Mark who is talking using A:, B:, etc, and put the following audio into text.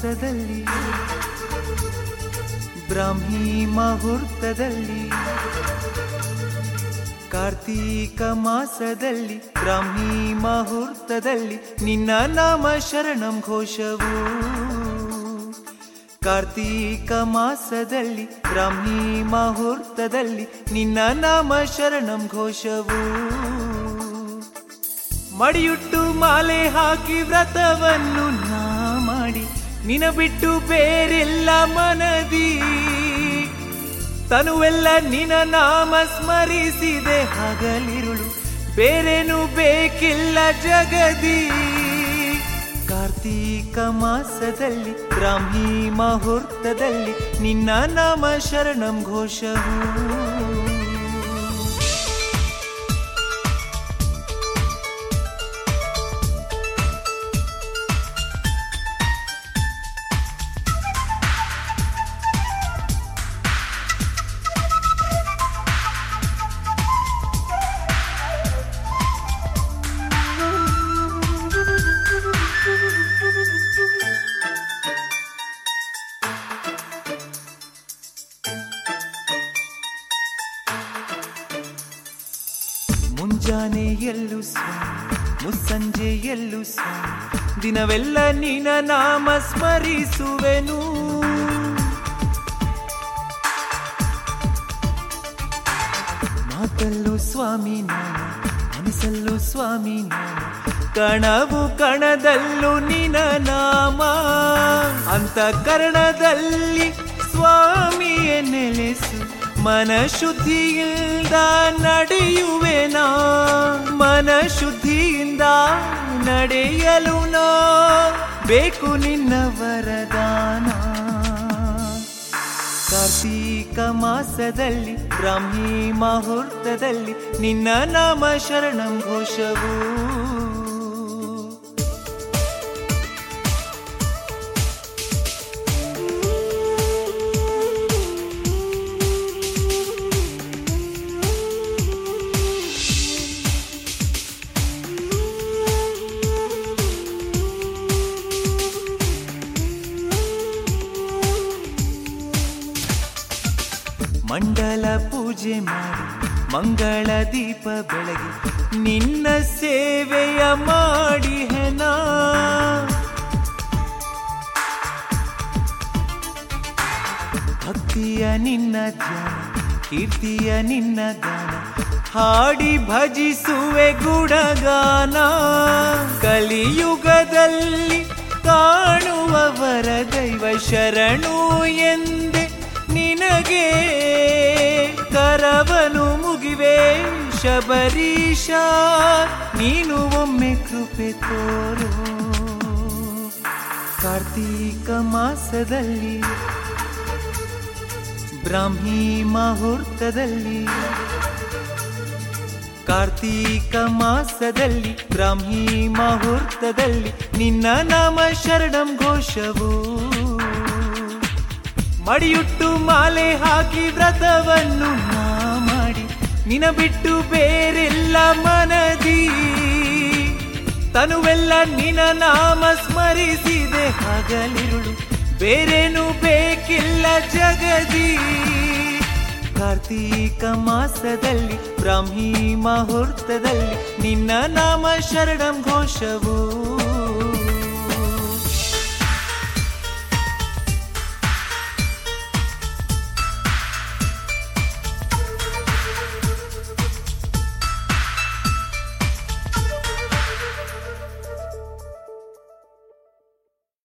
A: ಮಾಸದಲ್ಲಿ ಬ್ರಾಹ್ಮಿ ಮುಹೂರ್ತದಲ್ಲಿ ಕಾರ್ತೀಕ ಮಾಸದಲ್ಲಿ ಬ್ರಾಹ್ಮಿ ಮುಹೂರ್ತದಲ್ಲಿ ನಿನ್ನ ನಾಮ ಶರಣಂ ಘೋಷವು ಕಾರ್ತೀಕ ಮಾಸದಲ್ಲಿ ಬ್ರಾಹ್ಮಿ ಮುಹೂರ್ತದಲ್ಲಿ ನಿನ್ನ ನಾಮ ಶರಣಂ ಘೋಷವು ಮಡಿಯುಟ್ಟು ಮಾಲೆ ಹಾಕಿ ವ್ರತವನ್ನು ನಾ ಮಾಡಿ ನಿನ ಬಿಟ್ಟು ಬೇರೆಲ್ಲ ಮನದಿ ತನುವೆಲ್ಲ ನಿನ ನಾಮ ಸ್ಮರಿಸಿದೆ ಹಗಲಿರುಳು ಬೇರೇನು ಬೇಕಿಲ್ಲ ಜಗದಿ ಕಾರ್ತೀಕ ಮಾಸದಲ್ಲಿ ಬ್ರಾಹ್ಮಿ ಮುಹೂರ್ತದಲ್ಲಿ ನಿನ್ನ ನಾಮ ಶರಣಂ ಘೋಷವು ಮುಂಜಾನೆ ಎಲ್ಲೂ ಸ್ವಾಮಿ ಮುಸ್ಸಂಜೆ ಎಲ್ಲೂ ಸ್ವಾಮಿ ದಿನವೆಲ್ಲ ನಿನ ನಾಮ ಸ್ಮರಿಸುವೆನು ಮಾತಲ್ಲೂ ಸ್ವಾಮಿ ನಾನು ಮನಸ್ಸಲ್ಲೂ ಸ್ವಾಮಿ ನಾನು ಕಣವು ಕಣದಲ್ಲೂ ನಿನ ನಾಮ ಅಂತ ಕರ್ಣದಲ್ಲಿ ಸ್ವಾಮಿಯ ನೆಲೆಸು ಮನ ಶುದ್ಧಿಯಿಂದ ನಡೆಯುವೆನಾ ಮನ ಶುದ್ಧಿಯಿಂದ ನಡೆಯಲು ನಾ ಬೇಕು ನಿನ್ನ ವರದಾನ ಕಾರ್ತೀಕ ಮಾಸದಲ್ಲಿ ಬ್ರಾಹ್ಮಿ ಮುಹೂರ್ತದಲ್ಲಿ ನಿನ್ನ ನಾಮ ಶರಣಂ ಘೋಷವು ಮಂಡಲ ಪೂಜೆ ಮಾಡಿ ಮಂಗಳ ದೀಪ ಬೆಳಗಿ ನಿನ್ನ ಸೇವೆಯ ಮಾಡಿ ಹೆನ ಭಕ್ತಿಯ ನಿನ್ನ ಧ್ಯಾನ ಕೀರ್ತಿಯ ನಿನ್ನ ಗಾನ ಹಾಡಿ ಭಜಿಸುವೆ ಗುಣಗಾನ ಕಲಿಯುಗದಲ್ಲಿ ಕಾಣುವವರ ದೈವ ಶರಣು ಎಂದೆ ನಿನಗೆ ಕರವನು ಮುಗಿವೆ ಶಬರೀಶ ನೀನು ಒಮ್ಮೆ ಕೃಪೆ ತೋರು ಕಾರ್ತೀಕ ಮಾಸದಲ್ಲಿ ಬ್ರಾಹ್ಮಿ ಮುಹೂರ್ತದಲ್ಲಿ ಕಾರ್ತೀಕ ಮಾಸದಲ್ಲಿ ಬ್ರಾಹ್ಮಿ ಮುಹೂರ್ತದಲ್ಲಿ ನಿನ್ನ ನಾಮ ಶರಣಂ ಘೋಷವು ಮಡಿಯುಟ್ಟು ಮಾಲೆ ಹಾಕಿ ವ್ರತವನ್ನು ನಾ ಮಾಡಿ ನಿನ ಬಿಟ್ಟು ಬೇರೆಲ್ಲ ಮನದಿ ತನುವೆಲ್ಲ ನಿನ ನಾಮ ಸ್ಮರಿಸಿದೆ ಹಗಲಿರುಳು ಬೇರೇನು ಬೇಕಿಲ್ಲ ಜಗದಿ ಕಾರ್ತೀಕ ಮಾಸದಲ್ಲಿ ಬ್ರಾಹ್ಮಿ ಮುಹೂರ್ತದಲ್ಲಿ ನಿನ್ನ ನಾಮ ಶರಣಂ ಘೋಷವು